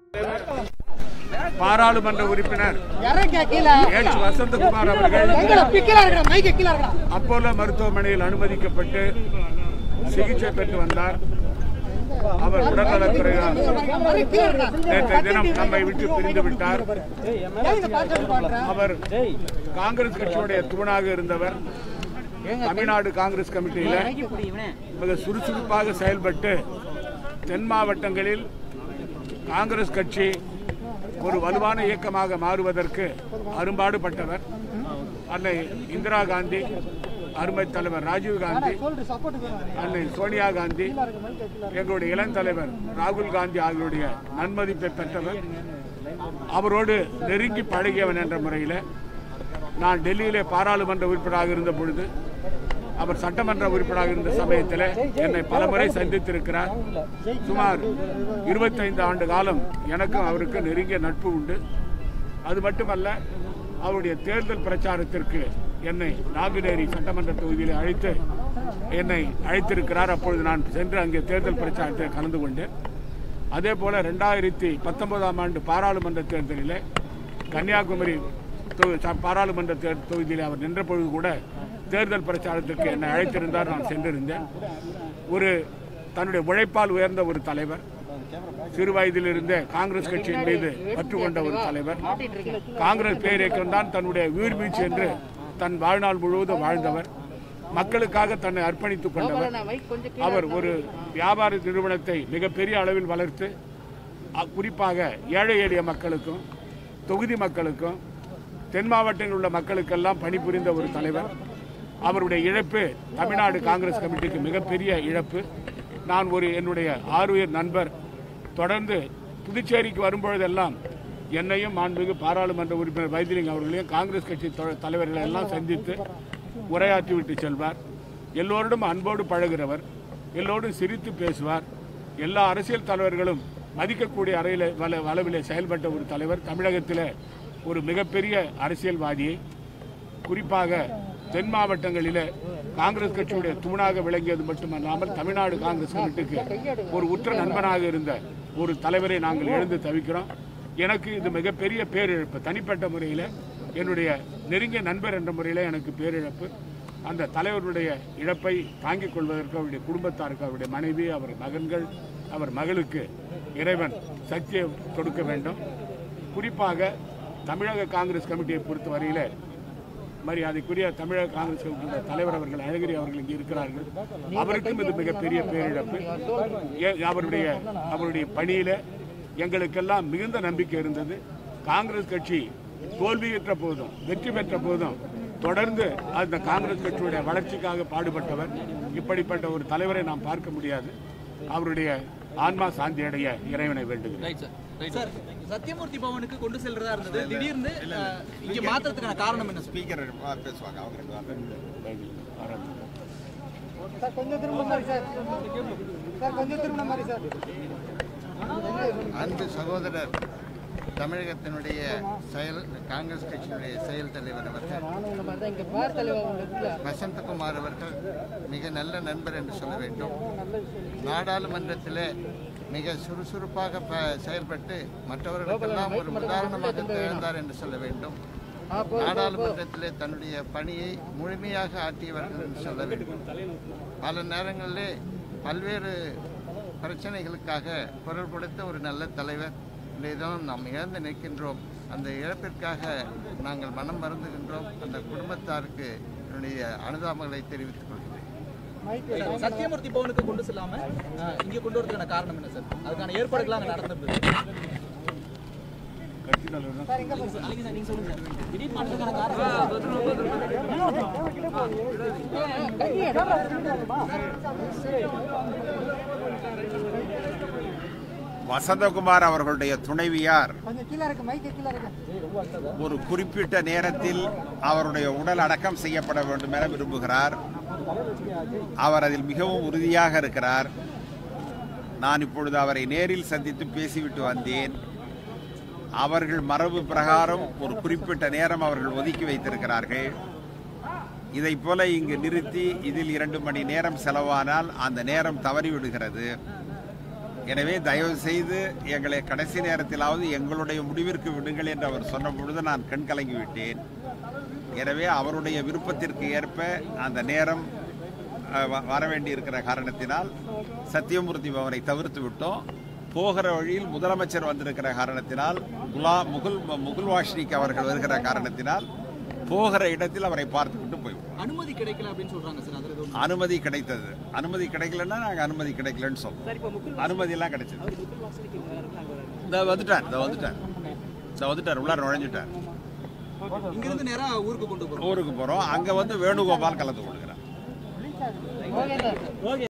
பாராளுமன்ற உறுப்பினர் இறங்க கீழே எச் வசந்தகுமார் அவர்கள் எங்கடா பிக்கலா இருக்கடா மைக்க கீழே இருக்கடா அப்போலோ மருத்துவமனையில் அனுமதிக்கப்பட்டு சிகிச்சை பெற்று வந்தார் அவர் உடல்நலக்குறைவால் மாதிரி கீழே இருக்கடா நேற்றைய தினம் நம்மை விட்டு பிரிந்து விட்டார் ஏன் இந்த பாட்டு பாடுற அவர் காங்கிரஸ் கட்சியுடைய தூணாக இருந்தவர் தமிழ்நாடு காங்கிரஸ் கமிட்டியில மிக சுறுசுறுப்பாக செயல்பட்டு தென் மாவட்டங்களில் காங்கிரஸ் கட்சி ஒரு வலுவான இயக்கமாக மாறுவதற்கு அரும்பாடுபட்டவர் அன்னை இந்திரா காந்தி அருமை தலைவர் ராஜீவ் காந்தி சொல்லிட்டு சப்போர்ட் அன்னை சோனியா காந்தி எங்களுடைய இளம் தலைவர் ராகுல் காந்தி ஆகியோருடைய நன்மதிப்பை பெற்றவர் அவரோடு நெருங்கி பழகியவன் என்ற முறையில் நான் டெல்லியிலே பாராளுமன்ற உறுப்பினராக இருந்த பொழுது அவர் சட்டமன்ற உறுப்பினராக இருந்த சமயத்தில் என்னை பலமுறை சந்தித்திருக்கிறார் சுமார் இருபத்தைந்து ஆண்டு காலம் எனக்கும் அவருக்கும் நெருங்கிய நட்பு உண்டு அது மட்டுமல்ல அவருடைய தேர்தல் பிரச்சாரத்திற்கு என்னை நாங்குநேரி சட்டமன்ற தொகுதியில் அழைத்து என்னை அழைத்திருக்கிறார் அப்பொழுது நான் சென்று அங்கே தேர்தல் பிரச்சாரத்தில் கலந்து கொண்டேன் அதே போல ரெண்டாயிரத்தி பத்தொன்பதாம் ஆண்டு பாராளுமன்ற தேர்தலில் கன்னியாகுமரி தொ- ச- பாராளுமன்ற தேர் தொகுதியில் அவர் நின்ற பொழுது கூட தேர்தல் பிரச்சாரத்திற்கு என்னை அழைத்திருந்தார் நான் சென்றிருந்தேன் ஒரு தன்னுடைய உழைப்பால் உயர்ந்த ஒரு தலைவர் சிறு வயதிலிருந்தே காங்கிரஸ் கட்சியின் மீது பற்று கொண்ட ஒரு தலைவர் காங்கிரஸ் பேரியக்கம் தான் தன்னுடைய உயிர் மீச்சு என்று தன் வாழ்நாள் முழுவதும் வாழ்ந்தவர் மக்களுக்காக தன்னை அர்ப்பணித்துக் கொண்டவர் அவர் ஒரு வியாபார நிறுவனத்தை மிகப்பெரிய அளவில் வளர்த்து அ- குறிப்பாக ஏழை எளிய மக்களுக்கும் தொகுதி மக்களுக்கும் தென் மாவட்டங்களில் உள்ள மக்களுக்கெல்லாம் பணிபுரிந்த ஒரு தலைவர் அவருடைய இழப்பு தமிழ்நாடு காங்கிரஸ் கமிட்டிக்கு மிகப்பெரிய இழப்பு நான் ஒரு என்னுடைய ஆறுயிர் நண்பர் தொடர்ந்து புதுச்சேரிக்கு வரும்பொழுதெல்லாம் என்னையும் மாண்புமிகு பாராளுமன்ற உறுப்பினர் வைத்திலிங்கம் அவர்களையும் காங்கிரஸ் கட்சி தொ- தலைவர்களை எல்லாம் சந்தித்து உரையாற்றி விட்டு செல்வார் எல்லோரிடம் அன்போடு பழகிறவர் எல்லோரும் சிரித்து பேசுவார் எல்லா அரசியல் தலைவர்களும் மதிக்கக்கூடிய அறையில் வள அளவிலே செயல்பட்ட ஒரு தலைவர் தமிழகத்தில் ஒரு மிகப்பெரிய அரசியல்வாதியை குறிப்பாக தென் மாவட்டங்களிலே காங்கிரஸ் கட்சியுடைய தூணாக விளங்கியது மட்டுமல்லாமல் தமிழ்நாடு காங்கிரஸ் கமிட்டிக்கு ஒரு உற்ற நண்பனாக இருந்த ஒரு தலைவரை நாங்கள் எழுந்து தவிக்கிறோம் எனக்கு இது மிகப்பெரிய பேரிழப்பு தனிப்பட்ட முறையில் என்னுடைய நெருங்கிய நண்பர் என்ற முறையில் எனக்கு பேரிழப்பு அந்த தலைவருடைய இழப்பை தாங்கிக் கொள்வதற்கு அவருடைய குடும்பத்தாருக்கு அவருடைய மனைவி அவர் மகன்கள் அவர் மகளுக்கு இறைவன் சக்தியை கொடுக்க வேண்டும் குறிப்பாக தமிழக காங்கிரஸ் கமிட்டியை பொறுத்தவரையில் மரியாதைக்குரிய தமிழக காங்கிரஸ் கமிட்டியுடைய தலைவர் அவர்கள் அழகிரி அவர்கள் இங்கே இருக்கிறார்கள் அவருக்கும் இது மிகப்பெரிய பேரிழப்பு ஏ- அவருடைய அவருடைய பணியில எங்களுக்கெல்லாம் மிகுந்த நம்பிக்கை இருந்தது காங்கிரஸ் கட்சி தோல்வியுற்ற போதும் வெற்றி பெற்ற போதும் தொடர்ந்து அந்த காங்கிரஸ் கட்சியுடைய வளர்ச்சிக்காக பாடுபட்டவர் இப்படிப்பட்ட ஒரு தலைவரை நாம் பார்க்க முடியாது அவருடைய ஆன்மா சாந்தி அடைய இறைவனை வேண்டுகிறேன் right sir right sir Sathyamurthy பவனுக்கு கொண்டு செல்றதா இருந்தது திடீர்னு அஹ், இங்க மாத்துறதுக்கான காரணம் என்ன சார் ஸ்பீக்கர் பேசுவாங்க அவங்க ரெண்டு வார்த்தை ஆரம்பிக்கிறேன். சார் கொஞ்சம் திரும்ப மாதிரி சார் சார் கொஞ்சம் திரும்ப மாதிரி சார் அன்பு சகோதரர் தமிழகத்தினுடைய செயல் காங்கிரஸ் கட்சியினுடைய செயல் தலைவர் அவர்கள் நானும் இந்த மாதிரி தான் இங்கே பார் தலைவர் ஒன்று இருக்குல்ல வசந்தகுமார் அவர்கள் மிக நல்ல நண்பர் என்று சொல்ல வேண்டும் நாடாளுமன்றத்தில் மிக சுறுசுறுப்பாக ப- செயல்பட்டு மற்றவர்களுக்கெல்லாம் ஒரு உதாரணமாக திகழ்ந்தார் என்று சொல்ல வேண்டும் நாடாளுமன்றத்தில் தன்னுடைய பணியை முழுமையாக ஆற்றியவர்கள் என்று சொல்ல வேண்டும் பல நேரங்களிலே பல்வேறு பிரச்சனைகளுக்காக குரல் கொடுத்த ஒரு நல்ல தலைவர் இன்றைய தினம் நாம் இழந்து நிற்கின்றோம் அந்த இழப்பிற்காக நாங்கள் மனம் மறந்துகின்றோம் அந்த குடும்பத்தாருக்கு என்னுடைய அனுதாபங்களை தெரிவித்துக் கொள்கிறேன் சத்யமூர்த்தி பவனுக்கு கொண்டு செல்லாம அஹ், இங்க கொண்டு வரதுக்கான காரணம் என்ன சார் அதுக்கான ஏற்பாடுகள் அங்க நடந்திருந்தது கட்சி தலைவர் தான் அழகிரி சார், நீங்க சொல்லுங்க சார். திடீர்னு மாற்றத்துக்கான காரணம் வசந்தகுமார் அவர்களுடைய துணைவியார் கொஞ்சம் கீழே இருக்கு மைக்க கீழே இருக்கு ஒரு குறிப்பிட்ட நேரத்தில் அவருடைய உடல் அடக்கம் செய்யப்பட வேண்டும் என விரும்புகிறார் அவர் அதில் மிகவும் உறுதியாக இருக்கிறார் நான் இப்பொழுது அவரை நேரில் சந்தித்து பேசிவிட்டு வந்தேன் அவர்கள் மரபு பிரகாரம் ஒரு குறிப்பிட்ட நேரம் அவர்கள் ஒதுக்கி வைத்திருக்கிறார்கள் இதைப் போல இங்கு நிறுத்தி இதில் இரண்டு மணி நேரம் செலவானால் அந்த நேரம் தவறிவிடுகிறது எனவே தயவு செய்து எங்களை கடைசி நேரத்திலாவது எங்களுடைய முடிவிற்கு விடுங்கள் என்று அவர் சொன்ன பொழுது நான் கண் கலங்கி விட்டேன் எனவே அவருடைய விருப்பத்திற்கு ஏற்ப அந்த நேரம் அஹ், வ- வர வேண்டி இருக்கிற காரணத்தினால் சத்தியமூர்த்தி பவனை தவிர்த்து விட்டோம் போகிற வழியில் முதலமைச்சர் வந்திருக்கிற காரணத்தினால் குலா முகுல் முகுல் வாஷ்னிக் அவர்கள் வருகிற காரணத்தினால் போகிற இடத்தில் அவரை பார்த்துவிட்டு போய்விட்டோம் அனுமதி கிடைக்கல அப்படின்னு சொல்றாங்க சார் அதுல எதுவும் அனுமதி கிடைத்தது அனுமதி கிடைக்கலன்னா நாங்கள் அனுமதி கிடைக்கலன்னு சொல்றோம் அனுமதி எல்லாம் கிடைச்சது இந்த வந்துட்டார் இந்த வந்துட்டார் இந்த வந்துட்டார் உள்ளார நுழைஞ்சிட்டார் இங்கிருந்து நேரா ஊருக்கு கொண்டு போறோம் ஊருக்கு போறோம் அங்க வந்து வேணுகோபால் கலந்து கொள்கிறார் ஓகே சார்